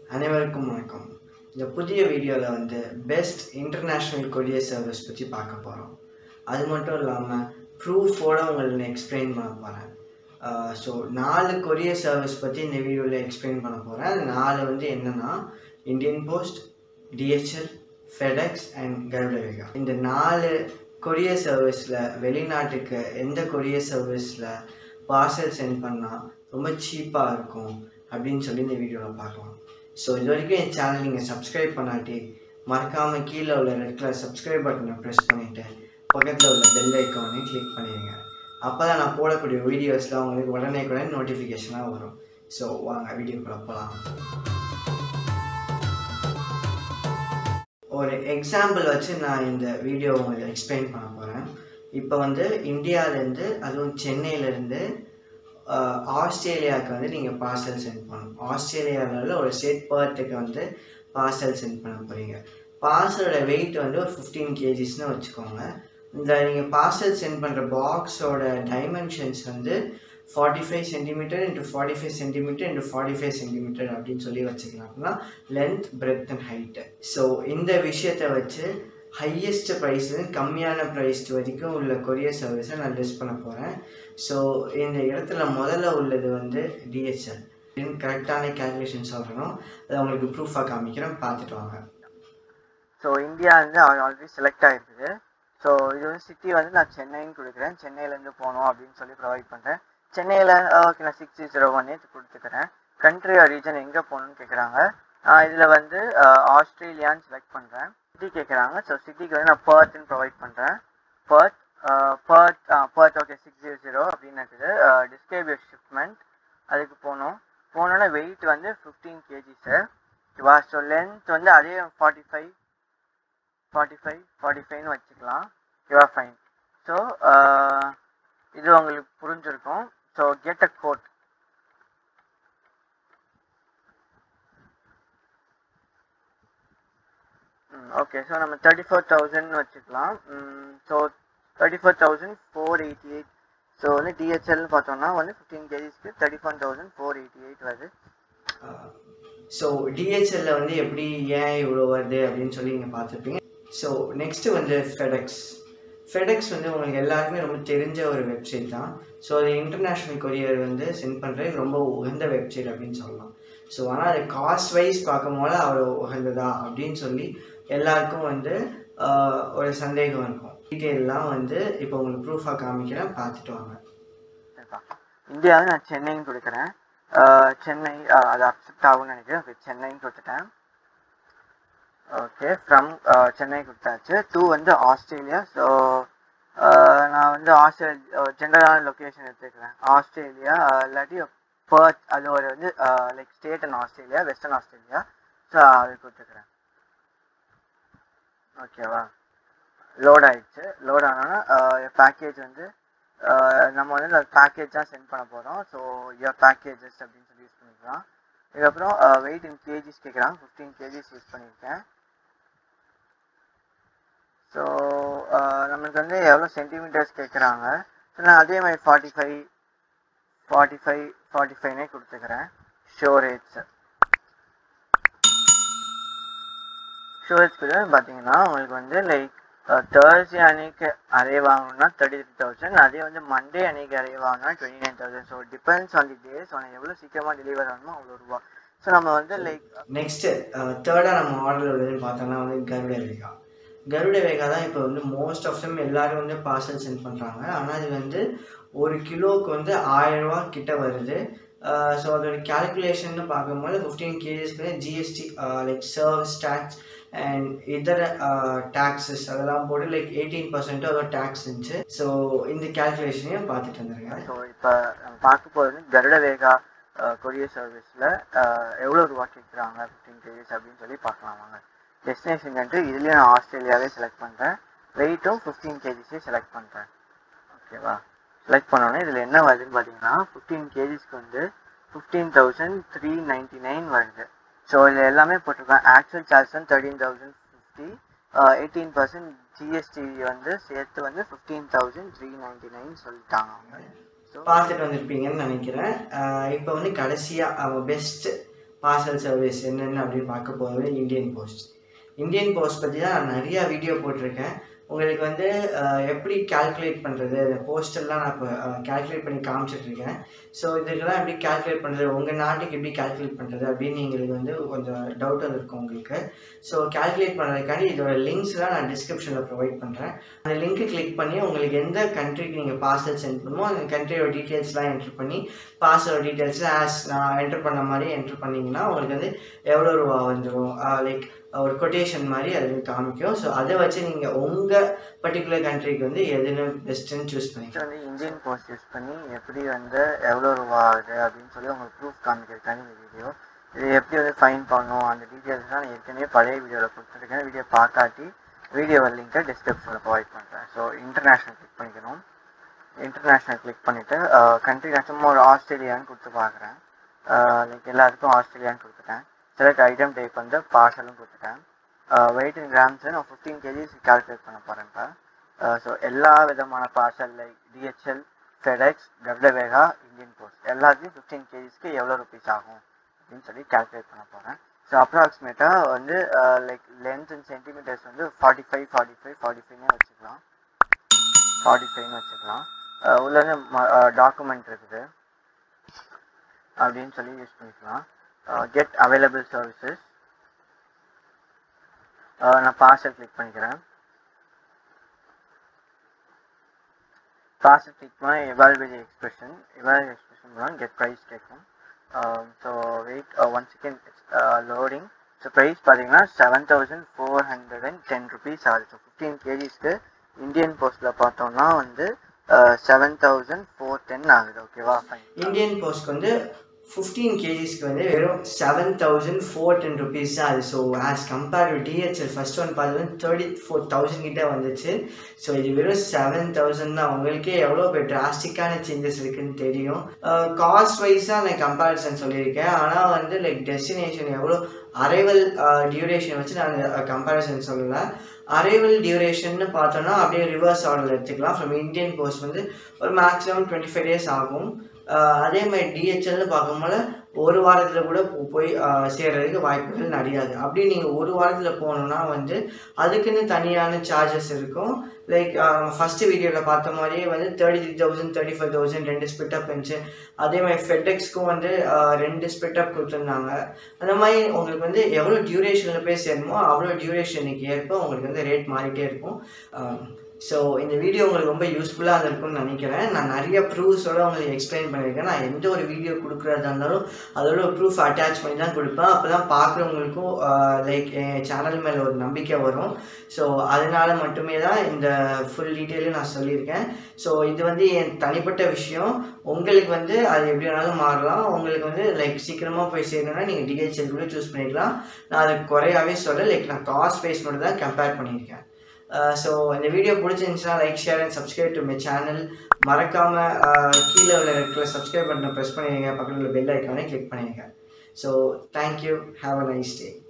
அனைவருக்கும் வணக்கம் இந்த புதிய வீடியோவில் வந்து பெஸ்ட் இன்டர்நேஷ்னல் கொரியர் சர்வீஸ் பற்றி பார்க்க போகிறோம் அது மட்டும் இல்லாமல் ப்ரூஃபோட உங்களுக்கு எக்ஸ்பிளைன் பண்ண போகிறேன் ஸோ நாலு கொரியர் சர்வீஸ் பற்றி இந்த வீடியோவில் எக்ஸ்பிளைன் பண்ண போகிறேன் நாலு வந்து என்னென்னா Indian Post DHL FedEx and Garudavega இந்த நாலு கொரியர் சர்வீஸில் வெளிநாட்டுக்கு எந்த கொரியர் சர்வீஸில் பார்சல் சென்ட் பண்ணால் ரொம்ப சீப்பாக இருக்கும் அப்படின்னு சொல்லி இந்த வீடியோவில் பார்க்கலாம் ஸோ இது வரைக்கும் என் சேனல் நீங்கள் சப்ஸ்கிரைப் பண்ணாட்டி மறக்காமல் கீழே உள்ள ரெட் கலர் சப்ஸ்கிரைப் பட்டனை ப்ரெஸ் பண்ணிவிட்டு பக்கத்தில் உள்ள பெல் ஐக்கானையும் கிளிக் பண்ணிடுங்க அப்போ தான் நான் போடக்கூடிய வீடியோஸில் உங்களுக்கு உடனே கூட நோட்டிஃபிகேஷனாக வரும் ஸோ வாங்க வீடியோக்குள்ளே போகலாம் ஒரு எக்ஸாம்பிள் வச்சு நான் இந்த வீடியோ உங்களுக்கு எக்ஸ்பிளைன் பண்ண போகிறேன் இப்போ வந்து இந்தியாவிலேருந்து அதுவும் சென்னையிலேருந்து ஆஸ்திரேலியாவுக்கு வந்து நீங்கள் பார்சல் சென்ட் பண்ணணும் ஆஸ்திரேலியாவில் ஒரு ஸ்டேட் பர்த்துக்கு வந்து பார்சல் சென்ட் பண்ண போகிறீங்க பார்சலோட வெயிட் வந்து ஒரு ஃபிஃப்டீன் கேஜிஸ்னு வச்சுக்கோங்க இந்த நீங்கள் பார்சல் சென்ட் பண்ணுற பாக்ஸோட டைமென்ஷன்ஸ் வந்து forty five centimetre into forty five centimetre into forty five centimetre அப்படின்னு சொல்லி வச்சுக்கலாம் அப்படின்னா length breadth and height so இந்த விஷயத்தை வச்சு ஹையஸ்ட் ப்ரைஸ்லேருந்து கம்மியான ப்ரைஸ் வரைக்கும் உள்ள கொரியர் சர்வீஸை நான் லிஸ்ட் பண்ண போகிறேன் ஸோ இந்த இடத்துல முதல்ல உள்ளது வந்து டிஹெச்எல் கரெக்டான கேல்குலேஷன் சொல்லணும் அதை உங்களுக்கு ப்ரூஃபாக காமிக்கிறேன் பார்த்துட்டு வாங்க ஸோ இந்தியா வந்து ஆல்ரெடி செலக்ட் ஆகிருக்குது ஸோ இது வந்து சிட்டி வந்து நான் சென்னைன்னு கொடுக்குறேன் சென்னையிலேருந்து போகணும் அப்படின்னு சொல்லி ப்ரொவைட் பண்ணுறேன் சென்னையில் ஓகே நான் சிக்ஸ் ஜீரோ ஒன் எயிட் கொடுத்துக்கிறேன் கண்ட்ரி ஆர் ரீஜன் எங்கே போகணும்னு கேட்குறாங்க இதில் வந்து ஆஸ்திரேலியான்னு செலக்ட் பண்ணுறேன் சிட்டி கேட்குறாங்க ஸோ சிட்டிக்கு வந்து நான் பர்த்னு ப்ரொவைட் பண்ணுறேன் Perth Perth Perth okay six zero zero அப்படின்னு இருக்குது டிஸ்கிரைபியர் ஷிப்மெண்ட் அதுக்கு போகணும் போனோன்னா வெயிட் வந்து ஃபிஃப்டீன் கேஜிஸு ஓகேவா ஸோ லென்த் வந்து அதே forty five forty five forty ஃபைவ்னு வச்சுக்கலாம் ஓகேவா ஃபைன் ஸோ இது உங்களுக்கு புரிஞ்சிருக்கும் so get a quote okay so நம்ம தேர்ட்டி ஃபோர் தௌசண்ட் வச்சுக்கலாம் so thirty four thousand four eighty eight so வந்து டிஹெச்எல்னு பார்த்தோம்னா வந்து ஃபிஃப்டீன் கேஜிஸ்க்கு thirty four thousand four eighty eight வருது ஸோ டிஹெச்எல்ல வந்து எப்படி ஏன் இவ்வளோ வருது அப்படின்னு சொல்லி நீங்கள் பார்த்துருப்பீங்க ஸோ நெக்ஸ்ட்டு வந்து ஃபெடெக்ஸ் ஃபெடெக்ஸ் வந்து உங்களுக்கு எல்லாருக்குமே ரொம்ப தெரிஞ்ச ஒரு வெப்சைட் தான் ஸோ அது இன்டர்நேஷ்னல் கொரியர் வந்து சென்ட் பண்ணுறதுக்கு ரொம்ப உகந்த வெப்சைட் அப்படின்னு சொல்லலாம் ஸோ ஆனால் அது காஸ்ட் வைஸ் பார்க்கும்போது அவ்வளோ உகந்ததா அப்படின்னு சொல்லி எல்லாருக்கும் வந்து ஒரு சந்தேகம் இருக்கும் டீட்டெயிலெலாம் வந்து இப்போ உங்களுக்கு ப்ரூஃபாக காமிக்கிறேன் பார்த்துட்டு வாங்க சரிப்பா இந்தியாவில் நான் சென்னைன்னு கொடுக்குறேன் சென்னை அது அக்செப்ட் ஆகும்னு நினைக்கிறேன் ஓகே சென்னைன்னு கொடுத்துட்டேன் ஓகே ஃப்ரம் சென்னை கொடுத்தாச்சு டூ வந்து ஆஸ்திரேலியா ஸோ நான் வந்து ஆஸ்திரேலியா ஜென்ரலான லொக்கேஷன் எடுத்துக்கிறேன் ஆஸ்திரேலியா இல்லாட்டி பர்த் அது ஒரு வந்து like state and Australia western Australia so அது கொடுத்துக்கிறேன் ஓகேவா லோட் ஆயிடுச்சு லோட் ஆனோன்னா பேக்கேஜ் வந்து நம்ம வந்து பேக்கேஜ் தான் சென்ட் பண்ண போகிறோம் ஸோ யுவர் பேக்கேஜஸ் அப்படின்னு சொல்லி யூஸ் பண்ணிக்கலாம் இதுக்கப்புறம் வெயிட் இன் கேஜிஸ் கேட்குறாங்க ஃபிஃப்டீன் கேஜிஸ் யூஸ் பண்ணியிருக்கேன் ஸோ நம்மளுக்கு வந்து எவ்வளோ சென்டிமீட்டர்ஸ் கேட்குறாங்க ஸோ நான் அதே மாதிரி forty five forty five forty ஃபைவ்னே கொடுத்துக்கிறேன் ஷோரேஜ் ஷோரேஜ்க்கு பார்த்தீங்கன்னா உங்களுக்கு வந்து லைக் தேர்ஸ்டே அன்னைக்கு அரைவ் ஆகணும்னா தேர்ட்டி த்ரீ தௌசண்ட் அதே வந்து மண்டே அன்னைக்கு அரைவ் ஆகணும்னா twenty nine thousand so depends on the days உனக்கு எவ்வளோ சீக்கிரமாக டெலிவர் ஆகணுமோ அவ்வளோ ரூபா ஸோ நம்ம வந்து லைக் நெக்ஸ்ட்டு தேர்டாக நம்ம ஆர்டர் உள்ளதுன்னு பார்த்தோம்னா வந்து கருட வேகா கருட வேகா தான் இப்போ வந்து மோஸ்ட் ஆஃப் தம் எல்லாரும் வந்து பார்சல் சென்ட் பண்ணுறாங்க ஆனால் இது வந்து ஒரு கிலோவுக்கு வந்து ஆயிரரூவா கிட்ட வருது ஸோ அதோட கேல்குலேஷன் பார்க்கும்போது ஃபிஃப்டீன் கேஜிஸ்க்கு GST like service tax and இதர டேக்ஸஸ் அதெல்லாம் போட்டு லைக் எயிட்டீன் பர்சன்ட் அதோட டேக்ஸ் இருந்துச்சு ஸோ இந்த கேல்குலேஷனையும் பார்த்துட்டு வந்துருங்க ஸோ இப்போ நம்ம பார்க்க போகிறது கருட வேகா கொரியர் சர்வீஸில் எவ்வளோ ரூபா கேட்குறாங்க ஃபிஃப்டீன் கேஜிஸ் அப்படின்னு சொல்லி பார்க்கலாம் வாங்க டெஸ்டினேஷன் கண்ட்ரி இதுலேயும் நான் ஆஸ்திரேலியாவே செலக்ட் பண்ணுறேன் வெயிட்டும் ஃபிஃப்டீன் கேஜிஸே செலக்ட் பண்ணுறேன் ஓகேவா செலக்ட் பண்ணோன்னே இதில் என்ன வருதுன்னு பார்த்தீங்கன்னா ஃபிஃப்டீன் கேஜிஸ்க்கு வந்து fifteen thousand three ninety nine வருது ஸோ இதில் எல்லாமே போட்டிருக்கேன் ஆக்சுவல் சார்ஜ் வந்து thirteen thousand fifty eighteen percent GST வந்து சேர்த்து வந்து fifteen thousand three ninety nine சொல்லிட்டாங்க அவங்க ஸோ பார்த்துட்டு வந்திருப்பீங்கன்னு நினைக்கிறேன் இப்போ வந்து கடைசியாக பெஸ்ட் பார்சல் சர்வீஸ் என்னென்ன அப்படின்னு பார்க்க போகிறது இந்தியன் போஸ்ட் இந்தியன் போஸ்ட் பற்றி தான் நான் நிறையா வீடியோ போட்டிருக்கேன் உங்களுக்கு வந்து அஹ், எப்படி கால்குலேட் பண்ணுறது அந்த போஸ்டெல்லாம் நான் இப்போ கால்குலேட் பண்ணி காமிச்சிட்ருக்கேன் ஸோ இதுக்கெல்லாம் எப்படி கால்குலேட் பண்ணுறது உங்கள் நாட்டுக்கு எப்படி கால்குலேட் பண்ணுறது அப்படின்னு எங்களுக்கு வந்து கொஞ்சம் டவுட் இருக்கும் உங்களுக்கு ஸோ கால்குலேட் பண்ணுறதுக்காண்டி இதோட லிங்க்ஸ்லாம் நான் டிஸ்கிரிப்ஷனில் ப்ரொவைட் பண்ணுறேன் அந்த லிங்க்கை கிளிக் பண்ணி உங்களுக்கு எந்த கண்ட்ரிக்கு நீங்கள் பார்சல் சென்ட் பண்ணுமோ அந்த கண்ட்ரியோட டீட்டெயில்ஸ்லாம் என்ட்ரு பண்ணி பார்சலோட டீட்டெயில்ஸ் ஆஸ் நான் என்ட்ரு பண்ண மாதிரி என்ட்ரு பண்ணிங்கன்னா உங்களுக்கு வந்து எவ்வளோ ரூபா வந்துடும் லைக் ஒரு கொட்டேஷன் மாதிரி அது காமிக்கும் ஸோ அதை வச்சு நீங்கள் உங்கள் பர்டிகுலர் கண்ட்ரிக்கு வந்து எதுன்னு பெஸ்ட்டுன்னு சூஸ் பண்ணிக்கலாம் நெக்ஸ்ட் வந்து இந்தியன் போஸ்ட் யூஸ் பண்ணி எப்படி வந்து எவ்வளோ ரூபா ஆகுது அப்படின்னு சொல்லி உங்களுக்கு ப்ரூஃப் காமிக்கிறதுக்கான இந்த வீடியோ இது எப்படி வந்து ஃபைன் பண்ணணும் அந்த டீட்டெயில்ஸ்லாம் நான் ஏற்கனவே பழைய வீடியோவில் கொடுத்துருக்கேன் வீடியோ பார்க்காட்டி வீடியோ லிங்கை டிஸ்கிரிப்ஷனில் ப்ரொவைட் பண்ணுறேன் ஸோ இன்டர்நேஷ்னல் கிளிக் பண்ணிக்கணும் இன்டர்நேஷ்னல் கிளிக் பண்ணிவிட்டு கண்ட்ரி நான் சும்மா ஒரு ஆஸ்திரேலியான்னு கொடுத்து பார்க்குறேன் லைக் எல்லாத்துக்கும் ஆஸ்திரேலியான்னு கொடுத்துட்டேன் செலக்ட் ஐட்டம் டைப் வந்து பார்சலும் கொடுத்துட்டேன் வெயிட் இன் கிராம்ஸ் நான் ஃபிஃப்டீன் கேஜிஸ் கால்குலேட் பண்ண போகிறேன் இப்போ ஸோ எல்லா விதமான parcel like DHL FedEx Garudavega Indian Post எல்லாத்தையும் ஃபிஃப்டீன் கேஜிஸ்க்கு எவ்வளோ ருபீஸ் ஆகும் அப்படின்னு சொல்லி கால்குலேட் பண்ண போகிறேன் ஸோ அப்ராக்சிமேட்டாக வந்து லைக் லென்த் அண்ட் சென்டிமீட்டர்ஸ் வந்து forty five forty five forty ஃபைவ்னே வச்சுக்கலாம் ஃபார்ட்டி ஃபைவ்னு வச்சுக்கலாம் அஹ் உள்ள வந்து டாக்குமெண்ட் இருக்குது அப்படின்னு சொல்லி யூஸ் பண்ணிக்கலாம் கெட் அவைலபிள் சர்வீசஸ் நான் பார்சல் கிளிக் பண்ணிக்கிறேன் பார்சல் கிளிக் பண்ண எவால்வேஜ் எக்ஸ்பிரஷன் எவால்வேஜ் எக்ஸ்பிரஷன் மூலம் கெட் ப்ரைஸ் கேட்கும் so wait one second loading so price பார்த்தீங்கன்னா seven thousand four hundred and ten rupees ஆகுது ஸோ ஃபிஃப்டீன் கேஜிஸ்க்கு இந்தியன் போஸ்ட்டில் பார்த்தோம்னா வந்து செவன் தௌசண்ட் ஃபோர் டென் ஆகுது ஓகேவா ஃபைன் இந்தியன் போஸ்ட்க்கு வந்து ஃபிஃப்டீன் கேஜிஸ்க்கு வந்து வெறும் seven thousand four ten rupees தான் அது so as compared to DHL first one பார்த்தது தேர்ட்டி ஃபோர் தௌசண்ட் கிட்டே வந்துச்சு ஸோ இது வெறும் செவன் தௌசண்ட் தான் உங்களுக்கே எவ்வளோ பெரிய டிராஸ்டிக்கான சேஞ்சஸ் இருக்குன்னு தெரியும் காஸ்ட் வைஸாக நான் கம்பேரிசன் சொல்லியிருக்கேன் ஆனால் வந்து லைக் டெஸ்டினேஷன் எவ்வளோ அரைவல் டியூரேஷன் வச்சு நான் கம்பேரிசன் சொல்லலை அரைவல் டியூரேஷன்னு பார்த்தோன்னா அப்படியே ரிவர்ஸ் ஆர்டர் எடுத்துக்கலாம் ஃப்ரம் இந்தியன் போஸ்ட் வந்து ஒரு மேக்ஸிமம் டுவெண்ட்டி ஃபைவ் டேஸ் ஆகும் ஆஹ் அதே மாதிரி டிஹெச்எல்னு பார்க்கும்போது ஒரு வாரத்தில் கூட போ- போய் ஆஹ் சேர்றதுக்கு வாய்ப்புகள் நிறையாது அப்படி நீங்கள் ஒரு வாரத்தில் போகணுன்னா வந்து அதுக்குன்னு தனியான சார்ஜஸ் இருக்கும் லைக் ஃபஸ்ட்டு வீடியோவில் பார்த்த மாதிரியே வந்து thirty three thousand thirty five thousand ரெண்டு ஸ்பிட் அப் இருந்துச்சு அதே மாதிரி ஃபெட்டெக்ஸ்க்கும் வந்து ஆஹ் ரெண்டு ஸ்பிட் அப் கொடுத்துருந்தாங்க அந்த மாதிரி உங்களுக்கு வந்து எவ்வளோ டியூரேஷனில் போய் சேரணுமோ அவ்வளோ டியூரேஷனுக்கு ஏற்ப உங்களுக்கு வந்து ரேட் மாறிட்டே இருக்கும் ஸோ இந்த வீடியோ உங்களுக்கு ரொம்ப யூஸ்ஃபுல்லாக இருந்திருக்கும்னு நினைக்கிறேன் நான் நிறைய ப்ரூஃப்ஸோட உங்களுக்கு எக்ஸ்பிளைன் பண்ணியிருக்கேன் நான் எந்த ஒரு வீடியோ கொடுக்குறதா இருந்தாலும் அதோட ப்ரூஃப் அட்டாச் பண்ணி தான் கொடுப்பேன் அப்போ தான் பார்க்குறவங்களுக்கும் லைக் என் சேனல் மேலே ஒரு நம்பிக்கை வரும் ஸோ அதனால மட்டுமே தான் இந்த ஃபுல் டீட்டெயிலும் நான் சொல்லியிருக்கேன் ஸோ இது வந்து என் தனிப்பட்ட விஷயம் உங்களுக்கு வந்து அது எப்படி வேணாலும் மாறலாம் உங்களுக்கு வந்து லைக் சீக்கிரமாக போய் சேரணும்னா நீங்கள் டிஹெச்எல் கூட சூஸ் பண்ணிக்கலாம் நான் அது குறையாவே சொல்ல லைக் நான் காஸ்ட் வைஸ் மட்டும் தான் கம்பேர் பண்ணியிருக்கேன் ஸோ இந்த வீடியோ பிடிச்சிருந்துச்சுன்னா like share and subscribe to my channel மறக்காமல் கீழே உள்ள இருக்கிற சப்ஸ்கிரைப் பட்டனை ப்ரெஸ் பண்ணிடுங்க பக்கத்தில் உள்ள பெல் ஐக்கானே கிளிக் பண்ணிடுங்க so thank you have a nice day